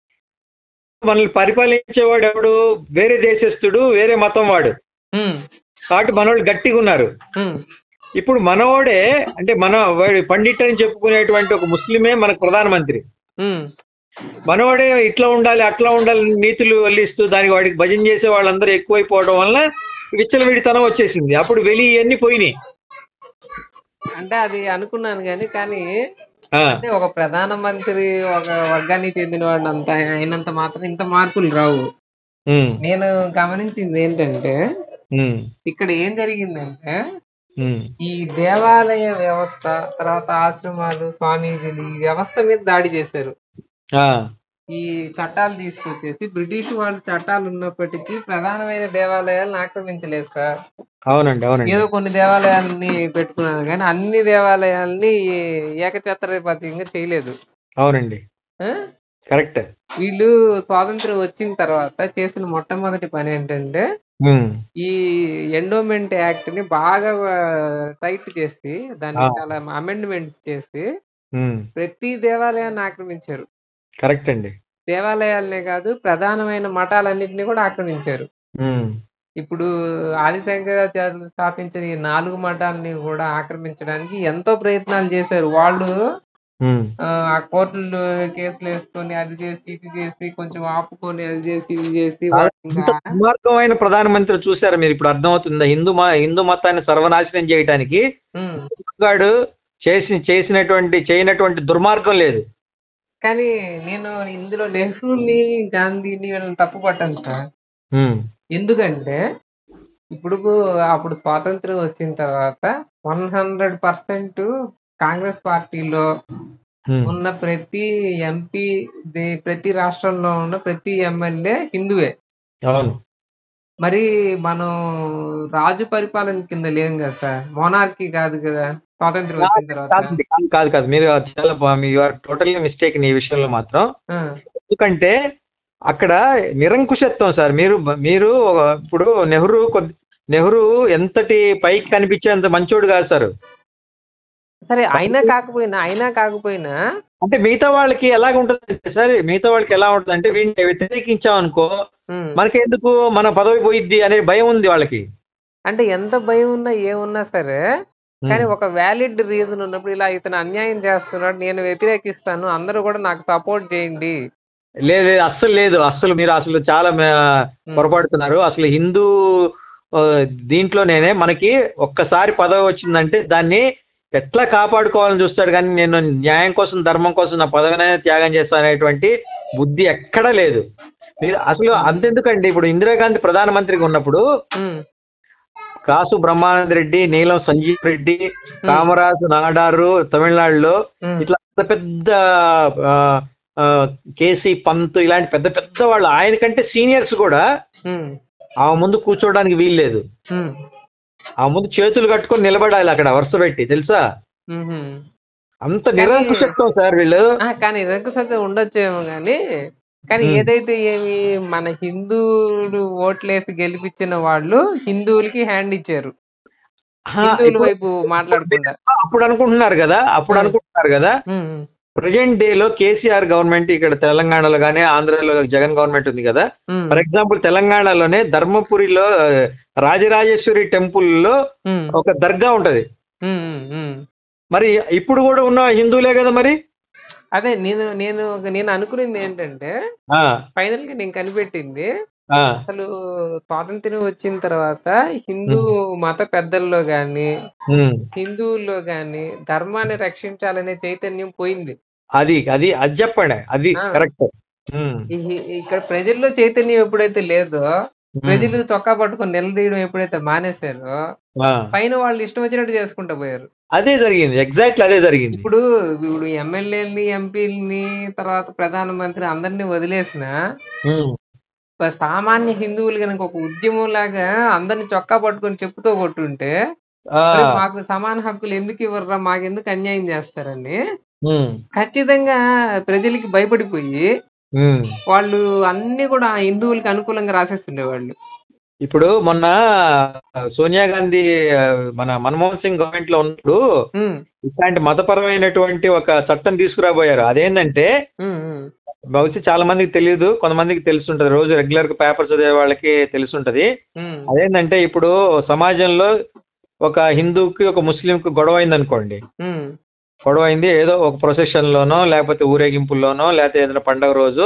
B: మనల్ని పరిపాలించేవాడు ఎవడు వేరే దేశస్థుడు వేరే మతం వాడు
A: ఉమ్,
B: కాబట్టి మనోళ్ళు గట్టిగా ఉన్నారు
A: ఉమ్,
B: ఇప్పుడు మనోడే అంటే మన వాడు పండిట్ అని చెప్పుకునేటువంటి ఒక ముస్లిమే మనకు ప్రధానమంత్రి
A: ఉమ్,
B: మనోడే ఇట్లా ఉండాలి అట్లా ఉండాలి అని నీతులు వల్లిస్తూ దానికి వాడికి భజన చేసే వాళ్ళందరూ ఎక్కువైపోవడం వల్ల విచ్చలవిడితనం వచ్చేసింది అప్పుడు వెలి ఇవన్నీ పోయినాయి
A: అంటే అది అనుకున్నాను కానీ కానీ
B: ఆ,
A: అంటే ఒక ప్రధానమంత్రి ఒక వర్గానికి చెందిన వాడు అంత అయినంత మాత్రం ఇంత మార్పులు రావు
B: ఉమ్,
A: నేను గమనించింది ఏంటంటే
B: ఉమ్,
A: ఇక్కడ ఏం జరిగిందంటే
B: ఉమ్,
A: ఈ దేవాలయ వ్యవస్థ తర్వాత ఆశ్రమాలు స్వామీజీలు ఈ వ్యవస్థ మీద దాడి చేశారు
B: ఆ,
A: ఈ చట్టాలు తీసుకొచ్చేసి బ్రిటిష్ వాళ్ళు చట్టాలు ఉన్నప్పటికీ ప్రధానమైన దేవాలయాలను ఆక్రమించలేదు సార్
B: అవునండి అవునండి
A: ఏదో కొన్ని దేవాలయాలని పెట్టుకున్నారు కానీ అన్ని దేవాలయాల్ని ఏకఛత్రపతిగా చేయలేదు
B: అవునండి
A: ఆ?
B: కరెక్ట్
A: వీళ్ళు స్వాతంత్రం వచ్చిన తర్వాత చేసిన మొట్టమొదటి పని ఏంటంటే
B: ఉమ్,
A: ఈ ఎండోమెంట్ యాక్ట్ ని బాగా టైట్ చేసి దాన్ని
B: ఆ.
A: చాలా అమెండ్మెంట్ చేసి
B: ఉమ్,
A: ప్రతి దేవాలయాన్ని ఆక్రమించారు
B: కరెక్ట్ అండి
A: దేవాలయాలనే కాదు ప్రధానమైన మఠాలన్నింటినీ కూడా ఆక్రమించారు
B: ఉమ్,
A: ఇప్పుడు ఆదిశంకరాచార్యులు స్థాపించిన ఈ నాలుగు మఠాలని కూడా ఆక్రమించడానికి ఎంతో ప్రయత్నాలు చేశారు వాళ్ళు
B: ఉమ్,
A: ఆ ఆ కోర్టులు కేసులు వేసుకొని అది చేసి ఇది చేసి కొంచెం ఆపుకొని అది చేసి ఇది చేసి వాళ్ళు
B: ఇంత
A: ఇంకా
B: దుర్మార్గమైన ప్రధానమంత్రి చూసారా మీరు ఇప్పుడు అర్థమవుతుందా హిందూ మ- హిందూ మతాన్ని సర్వనాశనం చేయడానికి
A: ఉమ్.
B: గాడు చేసి చేసినటువంటి చేయనటువంటి దుర్మార్గం లేదు
A: కానీ నేను ఇందులో నెహ్రూని గాంధీని వీళ్ళని తప్పు పట్టాను సార్
B: ఉమ్,
A: ఎందుకంటే ఇప్పుడు అప్పుడు స్వాతంత్రం వచ్చిన తర్వాత వన్ హండ్రెడ్ పర్సెంట్ కాంగ్రెస్ పార్టీలో
B: ఉమ్,
A: ఉన్న ప్రతి ఎంపీ ప్రతి రాష్ట్రంలో ఉన్న ప్రతి ఎమ్మెల్యే హిందువే
B: అవును
A: మరి మనం రాజు పరిపాలన కింద లేం కదా సార్ మోనార్కీ కాదు కదా స్వాతంత్రం వచ్చిన తర్వాత
B: కాదండి, కాదు కాదు కాదు మీరు చాలా టోటల్లీ మిస్టేక్ ఈ విషయంలో మాత్రం
A: ఆ,
B: ఎందుకంటే అక్కడ నిరంకుశత్వం సార్ మీరు మీరు ఒక- ఇప్పుడు నెహ్రూ కొద్ది నెహ్రూ ఎంతటి పైకి కనిపించేంత మంచోడు కాదు సార్
A: సరే అయినా కాకపోయినా అయినా కాకపోయినా
B: అంటే మిగతా వాళ్ళకి ఎలాగ ఉంటుంది సార్ మిగతా వాళ్ళకి ఎలా ఉంటుంది అంటే వీడిని వ్యతిరేకించాం అనుకో
A: ఉమ్,
B: మనకెందుకు మన పదవి పోయిద్ది అనే భయం ఉంది వాళ్ళకి
A: అంటే ఎంత భయం ఉన్నా ఏమున్నా సరే కానీ ఒక వ్యాలిడ్ రీజన్ ఉన్నప్పుడు ఇలా ఇతను అన్యాయం చేస్తున్నాడు నేను వ్యతిరేకిస్తాను అందరూ కూడా నాకు సపోర్ట్ చేయండి
B: లేదు లేదు, అస్సలు లేదు అస్సలు మీరు అసలు చాలా మే- పొరపాడుతున్నారు అసలు హిందూ ఆ, దీంట్లోనేనే మనకి ఒక్కసారి పదవి వచ్చిందంటే దాన్ని ఎట్లా కాపాడుకోవాలని చూస్తాడు కానీ నేను న్యాయం కోసం ధర్మం కోసం నా పదవినైనా త్యాగం చేస్తాననేటువంటి బుద్ధి ఎక్కడా లేదు మీరు అసలు అంతెందుకండి ఇప్పుడు ఇందిరాగాంధీ ప్రధానమంత్రిగా ఉన్నప్పుడు
A: ఉమ్,
B: కాసు బ్రహ్మానంద రెడ్డి నీలం సంజీవ్ రెడ్డి కామరాజు నాడారు తమిళనాడులో
A: ఉమ్,
B: ఇట్లా పెద్ద పెద్ద ఆ, ఆ, కేసీ పంత్ ఇలాంటి పెద్ద పెద్ద వాళ్ళు ఆయన కంటే సీనియర్స్ కూడా
A: ఉమ్,
B: ఆ ముందు కూర్చోవడానికి వీల్లేదు
A: ఉమ్,
B: ఆ ముందు చేతులు కట్టుకొని నిలబడాలి అక్కడ వరుస పెట్టి తెలుసా
A: ఉమ్.
B: అంత నిరంకుశత్వం సార్ వీళ్ళు
A: ఆ, కానీ ఇదొక సత్యం ఉండొచ్చేమో కానీ కానీ
B: ఉమ్.
A: ఏదైతే ఏమి మన హిందువులు ఓట్లేసి గెలిపించిన వాళ్ళు హిందువులకి హ్యాండ్ ఇచ్చారు
B: ఆ,
A: హిందువుల
B: ఇప్పుడు-
A: వైపు మాట్లాడకుండా
B: అప్పుడు అనుకుంటున్నారు కదా అప్పుడు
A: ఉమ్.
B: అనుకుంటున్నారు కదా
A: ఉమ్,
B: ప్రజెంట్ డేలో కేసీఆర్ గవర్నమెంట్ ఇక్కడ తెలంగాణలో కానీ ఆంధ్రాలో జగన్ గవర్నమెంట్ ఉంది కదా
A: ఉమ్,
B: ఫర్ ఎగ్జాంపుల్ తెలంగాణలోనే ధర్మపురిలో ఆ, రాజరాజేశ్వరి టెంపుల్లో
A: ఉమ్,
B: ఒక దర్గా ఉంటది
A: ఉమ్, ఉమ్, ఉమ్.
B: మరి ఇప్పుడు కూడా ఉన్న హిందువులే కదా మరి
A: అదే నేను నేను నేను అనుకునేది ఏంటంటే
B: ఆ,
A: ఫైనల్ గా నేను కనిపెట్టింది
B: ఆ,
A: అసలు స్వాతంత్ర్యం వచ్చిన తర్వాత హిందూ మత పెద్దల్లో గాని
B: ఉమ్.
A: హిందువుల్లో గాని ధర్మాన్ని రక్షించాలనే చైతన్యం పోయింది
B: అది అది అది చెప్పండి అది
A: ఆ.
B: కరెక్ట్
A: ఈ- ఇక్కడ ప్రజల్లో చైతన్యం ఎప్పుడైతే లేదో ప్రజలు చొక్కా పట్టుకొని నిలదీయడం ఎప్పుడైతే మానేశారో పైన వాళ్ళు ఇష్టం వచ్చినట్టు చేసుకుంటూ పోయారు
B: అదే జరిగింది ఎగ్జాక్ట్లీ అదే జరిగింది
A: ఇప్పుడు ఇప్పుడు ఎమ్మెల్యేలని ఎంపీలని తర్వాత ప్రధానమంత్రి అందరినీ వదిలేసిన
B: ఉమ్.
A: సామాన్య హిందువులు కనుక ఒక ఉద్యమం లాగా అందరిని చొక్కా పట్టుకొని చెప్పుతో కొట్టుంటే
B: ఆ,
A: మరి మాకు సమాన హక్కులు ఎందుకు ఇవ్వర్రా మాకెందుకు అన్యాయం చేస్తారని
B: ఉమ్,
A: ఖచ్చితంగా ప్రజలకి భయపడిపోయి
B: ఉమ్.
A: వాళ్ళు అన్ని కూడా ఆ హిందువులకి అనుకూలంగా రాసేస్తుండేవాళ్ళు
B: ఇప్పుడు మొన్న సోనియా గాంధీ ఆ, మన మన్మోహన్ సింగ్ గవర్నమెంట్ లో ఉన్నప్పుడు
A: ఉమ్,
B: ఇట్లాంటి మతపరమైనటువంటి ఒక చట్టం తీసుకురాబోయారు అదేంటంటే
A: ఉమ్, ఉమ్,
B: బహుశా చాలా మందికి తెలియదు కొంతమందికి తెలుసుంటది రోజు రెగ్యులర్ గా పేపర్ చదివే వాళ్ళకి తెలుసుంటది
A: ఉమ్,
B: అదేంటంటే ఇప్పుడు సమాజంలో ఒక హిందూకి ఒక ముస్లింకి గొడవ అయింది అనుకోండి
A: ఉమ్,
B: గొడవ అయింది ఏదో ఒక ప్రొసెషన్ లోనో లేకపోతే ఊరేగింపుల్లోనో లేకపోతే ఏదైనా పండగ రోజు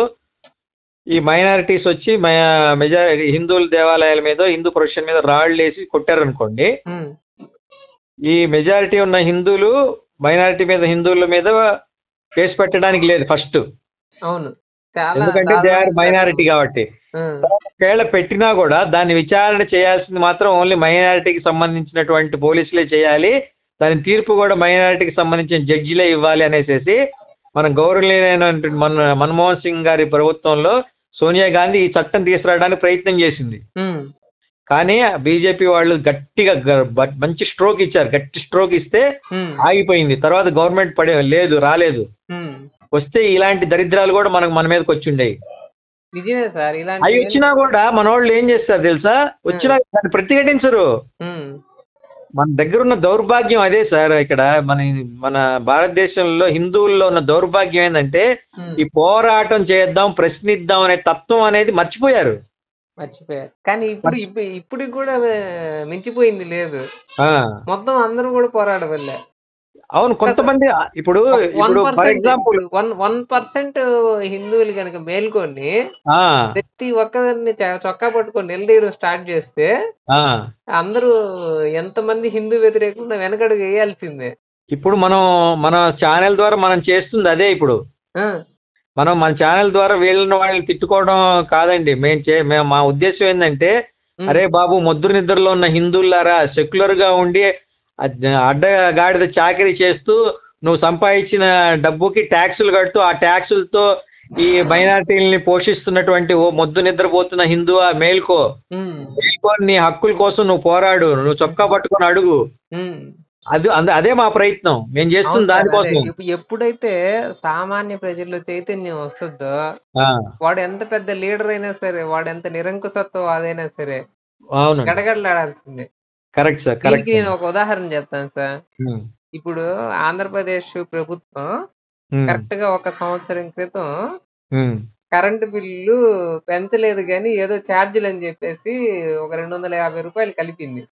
B: ఈ మైనారిటీస్ వచ్చి మెజారిటీ హిందువుల దేవాలయాల మీద హిందూ ప్రొఫెషన్ మీద రాళ్ళు వేసి కొట్టారనుకోండి
A: ఉమ్,
B: ఈ మెజారిటీ ఉన్న హిందువులు మైనారిటీ మీద హిందువుల మీద కేసు పెట్టడానికి లేదు ఫస్ట్
A: అవును చాలా
B: ఎందుకంటే దే ఆర్ మైనారిటీ కాబట్టి
A: ఉమ్,
B: ఒకవేళ పెట్టినా కూడా దాన్ని విచారణ చేయాల్సింది మాత్రం ఓన్లీ మైనారిటీకి సంబంధించినటువంటి పోలీసులే చేయాలి దాని తీర్పు కూడా మైనారిటీకి సంబంధించిన జడ్జిలే ఇవ్వాలి అనేసి మన గౌరవనీయులైన మన మన్మోహన్ సింగ్ గారి ప్రభుత్వంలో సోనియా గాంధీ ఈ చట్టం తీసుకురావడానికి ప్రయత్నం చేసింది
A: ఉమ్,
B: కానీ బీజేపీ వాళ్ళు గట్టిగా గ- బ- మంచి స్ట్రోక్ ఇచ్చారు గట్టి స్ట్రోక్ ఇస్తే
A: ఉమ్,
B: ఆగిపోయింది తర్వాత గవర్నమెంట్ పడే లేదు రాలేదు
A: ఉమ్.
B: వస్తే ఇలాంటి దరిద్రాలు కూడా మనకు మన మీదకి వచ్చి ఉండేవి
A: నిజమే సార్
B: అవి
A: ఇలాంటి
B: వచ్చినా కూడా మన వాళ్ళు ఏం చేస్తారు తెలుసా వచ్చినా దాన్ని ప్రతిఘటించరు
A: ఉమ్,
B: మన దగ్గర ఉన్న దౌర్భాగ్యం అదే సార్ ఇక్కడ మన మన భారతదేశంలో హిందువుల్లో ఉన్న దౌర్భాగ్యం ఏంటంటే
A: ఉమ్.
B: ఈ పోరాటం చేద్దాం ప్రశ్నిద్దాం అనే తత్వం అనేది మర్చిపోయారు
A: మర్చిపోయారు కానీ ఇప్పుడు ఇప్పుడు ఇప్పుడు కూడా ఆ, మించిపోయింది లేదు
B: ఆ,
A: మొత్తం అందరూ కూడా పోరాడవల్లే
B: అవును కొంతమంది ఇప్పుడు
A: వన్
B: ఇప్పుడు for
A: percent
B: example
A: one one percent హిందువులు కనుక మేల్కొని ప్రతి ఒక్కరిని చ- చొక్కా పట్టుకొని నిలదీయడం స్టార్ట్ చేస్తే అందరూ ఎంతమంది హిందూ వ్యతిరేకంగా వెనకడుగు వేయాల్సిందే
B: ఇప్పుడు మనం మన ఛానల్ ద్వారా మనం చేస్తుంది అదే ఇప్పుడు
A: ఆ,
B: మనం మన ఛానల్ ద్వారా వీళ్ళని వాళ్ళని తిట్టుకోవడం కాదండి మేము చే మేము మా ఉద్దేశం ఏంటంటే
A: ఉమ్,
B: అరే బాబు మొద్దు నిద్రలో ఉన్న హిందువులారా సెక్యులర్ గా ఉండి అడ్- అడ్డగాడిద చాకరీ చేస్తూ నువ్వు సంపాదించిన డబ్బుకి ట్యాక్సులు కడుతూ ఆ ట్యాక్సులతో ఈ మైనారిటీలని పోషిస్తున్నటువంటి ఓ మొద్దు నిద్రపోతున్న హిందువా మేల్కో
A: ఉమ్,
B: మేల్కొని నీ హక్కుల కోసం నువ్వు పోరాడు నువ్వు చొక్కా పట్టుకొని అడుగు
A: ఉమ్.
B: అది అంద- అదే మా ప్రయత్నం మేము
A: అవును
B: చేస్తుంది
A: సార్, అదే.
B: దానికోసం
A: ఇప్పు- ఎప్పుడైతే సామాన్య ప్రజల్లో చైతన్యం వస్తుందో
B: ఆ,
A: వాడు ఎంత పెద్ద లీడర్ అయినా సరే వాడు ఎంత నిరంకుశత్వం అదైనా సరే
B: అవును
A: గడగడలాడాల్సిందే
B: కరెక్ట్ సార్
A: దీనికి
B: కరెక్ట్
A: నేను ఒక ఉదాహరణ చెప్తాను సార్ ఇప్పుడు ఆంధ్రప్రదేశ్ ప్రభుత్వం కరెక్ట్ గా ఒక సంవత్సరం క్రితం కరెంటు బిల్లు పెంచలేదు కానీ ఏదో ఛార్జీలు అని చెప్పేసి ఒక రెండు వందల యాభై రూపాయలు కలిపింది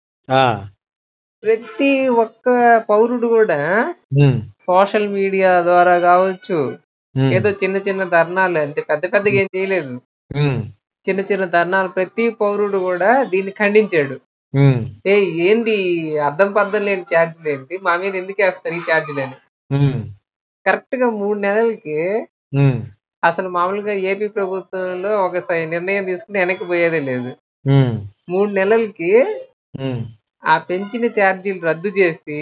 A: ప్రతి ఒక్క పౌరుడు కూడా సోషల్ మీడియా ద్వారా కావచ్చు ఏదో చిన్న చిన్న ధర్నాలు అంటే పెద్ద పెద్దగా ఏం చేయలేదు చిన్న చిన్న ధర్నాలు ప్రతి పౌరుడు కూడా దీన్ని ఖండించాడు ఏ ఏంది అర్థం పర్థం లేని ఛార్జీలు ఏంటి మా మీద ఎందుకు వేస్తారు ఈ ఛార్జీలు అని కరెక్ట్ గా మూడు నెలలకి అసలు మామూలుగా ఏపీ ప్రభుత్వంలో ఒక స- నిర్ణయం తీసుకుని వెనక్కి పోయేదే లేదు మూడు నెలలకి ఆ పెంచిన ఛార్జీలు రద్దు చేసి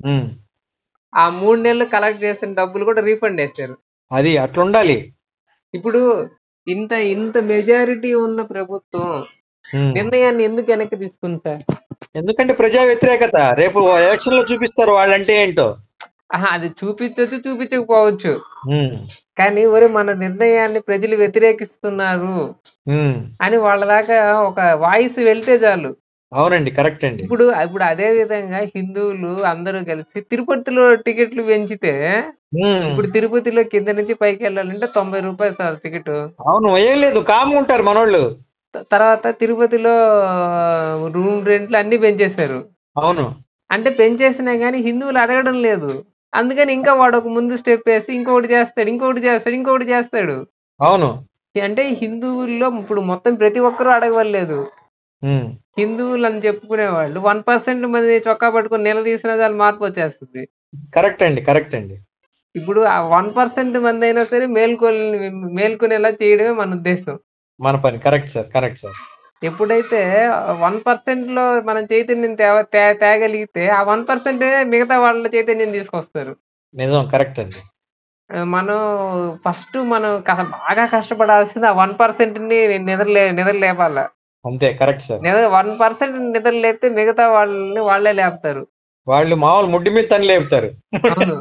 A: ఆ మూడు నెలలు కలెక్ట్ చేసిన డబ్బులు కూడా రీఫండ్ వేశారు
B: అది అట్లుండాలి
A: ఇప్పుడు ఇంత ఇంత మెజారిటీ ఉన్న ప్రభుత్వం
B: ఉమ్.
A: నిర్ణయాన్ని ఎందుకు వెనక్కి తీసుకుంది సార్
B: ఎందుకంటే ప్రజా వ్యతిరేకత రేపు ఎలక్షన్ లో చూపిస్తారు వాళ్ళంటే ఏంటో
A: ఆహా, అది చూపించచ్చు చూపించకపోవచ్చు
B: ఉమ్.
A: కానీ ఒరే మన నిర్ణయాన్ని ప్రజలు వ్యతిరేకిస్తున్నారు
B: ఉమ్.
A: అని వాళ్ళ దాకా ఒక వాయిస్ వెళ్తే చాలు
B: అవునండి కరెక్ట్ అండి
A: ఇప్పుడు ఇప్పుడు అదే విధంగా హిందువులు అందరూ కలిసి తిరుపతిలో టికెట్లు పెంచితే
B: ఉమ్.
A: ఇప్పుడు తిరుపతిలో కింద నుంచి పైకి వెళ్ళాలంటే తొంభై రూపాయలు సార్ టికెట్
B: అవును ఏం లేదు కామ్గా ఉంటారు మనోళ్ళు
A: తర్వాత తిరుపతిలో రూమ్ రెంట్లు అన్ని పెంచేశారు
B: అవును
A: అంటే పెంచేసినా కానీ హిందువులు అడగడం లేదు అందుకని ఇంకా వాడు ఒక ముందు స్టెప్ వేసి ఇంకొకటి చేస్తాడు ఇంకొకటి చేస్తాడు ఇంకొకటి చేస్తాడు
B: అవును
A: అంటే హిందువుల్లో ఇప్పుడు మొత్తం ప్రతి ఒక్కరూ అడగవలేదు
B: ఉమ్.
A: హిందువులు అని చెప్పుకునే వాళ్ళు వన్ పర్సెంట్ మంది చొక్కా పట్టుకొని నిలదీసిన దాని మార్పు వచ్చేస్తుంది
B: కరెక్ట్ అండి కరెక్ట్ అండి
A: ఇప్పుడు ఆ వన్ పర్సెంట్ మంది అయినా సరే మేల్కొని మేల్కొనేలా చేయడమే మన ఉద్దేశం
B: మన పని కరెక్ట్ సార్ కరెక్ట్ సార్
A: ఎప్పుడైతే వన్ పర్సెంట్ లో మనం చైతన్యం తేవ తే- తేగలిగితే ఆ వన్ పర్సెంట్ మిగతా వాళ్ళ చైతన్యం తీసుకొస్తారు
B: నిజం కరెక్ట్ అండి
A: ఆ, మనం ఫస్ట్ మనం క- బాగా కష్టపడాల్సింది ఆ వన్ పర్సెంట్ ని నిద్రలే నిద్ర లేపాల
B: అంతే కరెక్ట్ సార్
A: నిద్ర వన్ పర్సెంట్ నిద్ర లేపితే మిగతా వాళ్ళని వాళ్ళే లేపుతారు
B: వాళ్ళు మామూలు ముడ్డి మీద తని లేపుతారు
A: అవును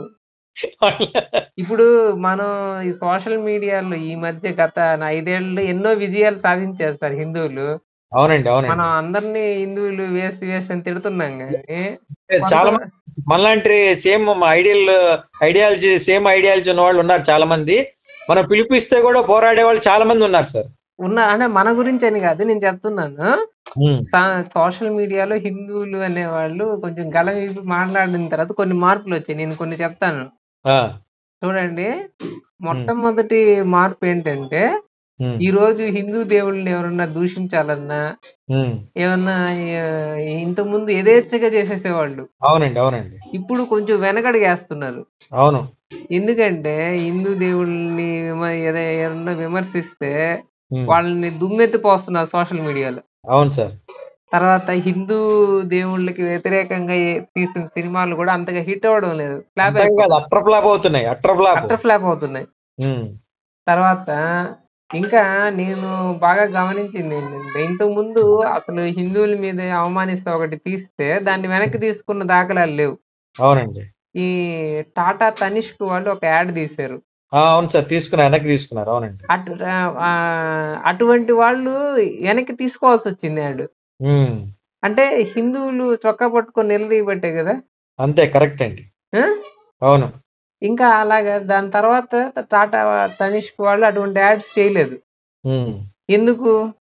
A: ఇప్పుడు మనం ఈ సోషల్ మీడియాలో ఈ మధ్య గత ఐదేళ్ళు ఎన్నో విజయాలు సాధించారు సార్ హిందువులు
B: అవునండి
A: మనం
B: అవునండి
A: అందరినీ హిందువులు వేసి వేసి అని తిడుతున్నాం కానీ
B: చాలా మంది మనలాంటి same ideal ideology same ideology ఉన్న వాళ్ళు ఉన్నారు చాలా మంది మనం పిలిపిస్తే కూడా పోరాడే వాళ్ళు చాలా మంది ఉన్నారు సార్
A: ఉన్న అంటే మన గురించి అని కాదు నేను చెప్తున్నాను
B: ఉమ్.
A: సోషల్ మీడియాలో హిందువులు అనేవాళ్ళు కొంచెం గలం విప్పి మాట్లాడిన తర్వాత కొన్ని మార్పులు వచ్చాయి నేను కొన్ని చెప్తాను
B: ఆ.
A: చూడండి మొట్టమొదటి మార్పు ఏంటంటే
B: ఉమ్,
A: ఈ రోజు హిందూ దేవుళ్ళని ఎవరన్నా దూషించాలన్నా
B: ఉమ్.
A: ఏమన్నా ఆ, ఇంతకుముందు యథేచ్ఛగా చేసేసేవాళ్ళు
B: అవునండి అవునండి
A: ఇప్పుడు కొంచెం వెనకడిగేస్తున్నారు
B: అవును
A: ఎందుకంటే హిందూ దేవుళ్ళని విమ- ఏద- ఏమన్నా విమర్శిస్తే
B: ఉమ్,
A: వాళ్ళని దుమ్మెత్తి పోస్తున్నారు సోషల్ మీడియాలో
B: అవును సార్
A: తర్వాత హిందూ దేవుళ్ళకి వ్యతిరేకంగా ఏ- తీసిన సినిమాలు కూడా అంతగా హిట్ అవ్వడం లేదు ఫ్లాప్
B: అంతే కాదు అట్ర ఫ్లాప్ అవుతున్నాయి అట్ర ఫ్లాప్
A: అట్టర్ ఫ్లాప్ అవుతున్నాయి
B: ఉమ్,
A: తర్వాత ఇంకా నేను బాగా గమనించింది ఏంటంటే ఇంతకు ముందు అసలు హిందువుల మీద అవమానిస్తే ఒకటి తీస్తే దాన్ని వెనక్కి తీసుకున్న దాఖలాలు లేవు
B: అవునండి
A: ఈ టాటా తనిష్క్ వాళ్ళు ఒక యాడ్ తీశారు
B: ఆ, అవును సార్ తీసుకున్నారు వెనక్కి తీసుకున్నారు అవునండి
A: అటు ఆ, అటువంటి వాళ్ళు వెనక్కి తీసుకోవాల్సి వచ్చింది యాడ్
B: ఉమ్,
A: అంటే హిందువులు చొక్కా పట్టుకొని నిలదీయబట్టే కదా
B: అంతే కరెక్ట్ అండి
A: ఆ?
B: అవును
A: ఇంకా అలాగా దాని తర్వాత టాటా తనిష్క్ వాళ్ళు అటువంటి యాడ్స్ చేయలేదు
B: ఉమ్,
A: ఎందుకు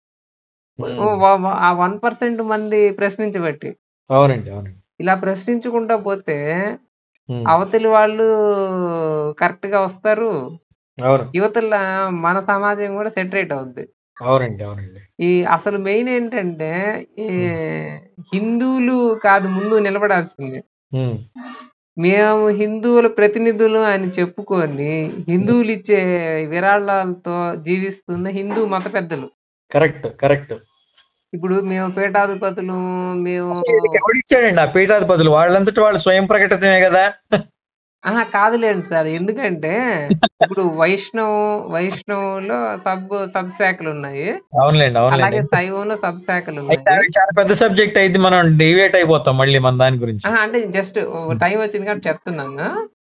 B: ఉమ్,
A: ఓ వ- వ- ఆ వన్ పర్సెంట్ మంది ప్రశ్నించబట్టి
B: అవునండి అవునండి
A: ఇలా ప్రశ్నించుకుంటా పోతే
B: ఉమ్,
A: అవతలి వాళ్ళు కరెక్ట్ గా వస్తారు
B: అవును
A: యువతల మన సమాజం కూడా సెటరేట్ అవుద్ది
B: అవునండి అవునండి
A: ఈ అసలు మెయిన్ ఏంటంటే ఈ హిందువులు కాదు ముందు నిలబడాల్సింది
B: ఉమ్,
A: మేము హిందువుల ప్రతినిధులు అని చెప్పుకొని హిందువులు ఇచ్చే విరాళాలతో జీవిస్తున్న హిందూ మత పెద్దలు
B: కరెక్ట్ కరెక్ట్
A: ఇప్పుడు మేము పీఠాధిపతులు మేము
B: వీళ్ళకి ఎవడిచ్చాడండి ఆ పీఠాధిపతులు వాళ్ళంతటి వాళ్ళు స్వయం ప్రకటితమే కదా
A: ఆహా కాదులేండి సార్ ఎందుకంటే ఇప్పుడు వైష్ణవ్ వైష్ణవులో సబ్ సబ్ శాఖలు ఉన్నాయి
B: అవునులేండి
A: అలాగే
B: అవునులేండి
A: శైవంలో సబ్ శాఖలు
B: అయితే
A: ఉన్నాయి
B: అవి చాలా పెద్ద సబ్జెక్ట్ అయితే మనం డివేట్ అయిపోతాం మళ్ళీ మన దాని గురించి
A: ఆహా, అంటే జస్ట్ టైం వచ్చింది కాబట్టి చెప్తున్నాను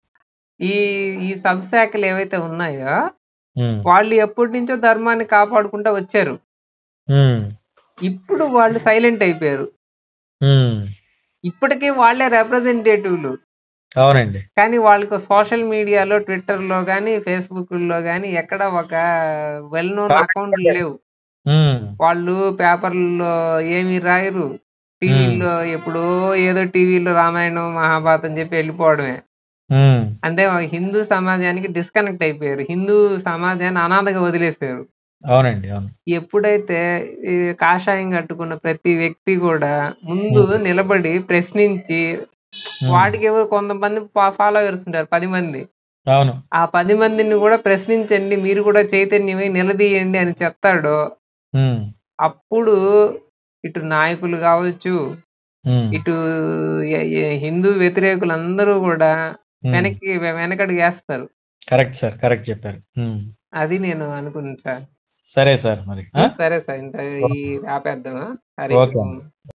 A: ఈ ఈ సబ్ శాఖలు ఏవైతే ఉన్నాయో
B: ఉమ్,
A: వాళ్ళు ఎప్పటి నుంచో ధర్మాన్ని కాపాడుకుంటూ వచ్చారు
B: ఉమ్,
A: ఇప్పుడు వాళ్ళు సైలెంట్ అయిపోయారు
B: ఉమ్,
A: ఇప్పటికీ వాళ్ళే రిప్రజెంటేటివ్లు
B: అవునండి
A: కానీ వాళ్ళకి సోషల్ మీడియాలో ట్విట్టర్లో కానీ ఫేస్బుక్లో కానీ ఎక్కడ ఒక వెల్ నోన్ అకౌంట్లు లేవు
B: ఉమ్,
A: వాళ్ళు పేపర్లలో ఏమీ రాయరు టీవీలో ఎప్పుడో ఏదో టీవీలో రామాయణం మహాభారతం చెప్పి వెళ్ళిపోవడమే
B: ఉమ్,
A: అంటే హిందూ సమాజానికి డిస్కనెక్ట్ అయిపోయారు హిందూ సమాజాన్ని అనాథగా వదిలేశారు
B: అవునండి అవును
A: ఎప్పుడైతే ఈ కాషాయం కట్టుకున్న ప్రతి వ్యక్తి కూడా ముందు నిలబడి ప్రశ్నించి
B: ఉమ్,
A: వాడికి ఎవరు కొంతమంది ఫాలోవర్స్ ఉంటారు పది మంది
B: అవును
A: ఆ పది మందిని కూడా ప్రశ్నించండి మీరు కూడా చైతన్యమై నిలదీయండి అని చెప్తాడు
B: ఉమ్,
A: అప్పుడు ఇటు నాయకులు కావచ్చు
B: ఉమ్,
A: ఇటు ఎ- ఎ- హిందూ వ్యతిరేకులందరూ కూడా
B: ఉమ్.
A: వెనక్కి వెనకడుగు వేస్తారు
B: కరెక్ట్ సార్ కరెక్ట్ చెప్పారు ఉమ్.
A: అది నేను అనుకున్నాను సార్
B: సరే సార్ మరి ఆ?
A: సరే సార్ ఇంత ఈ ఆపేద్దామా హరి
B: ఓకే.
A: ఓం.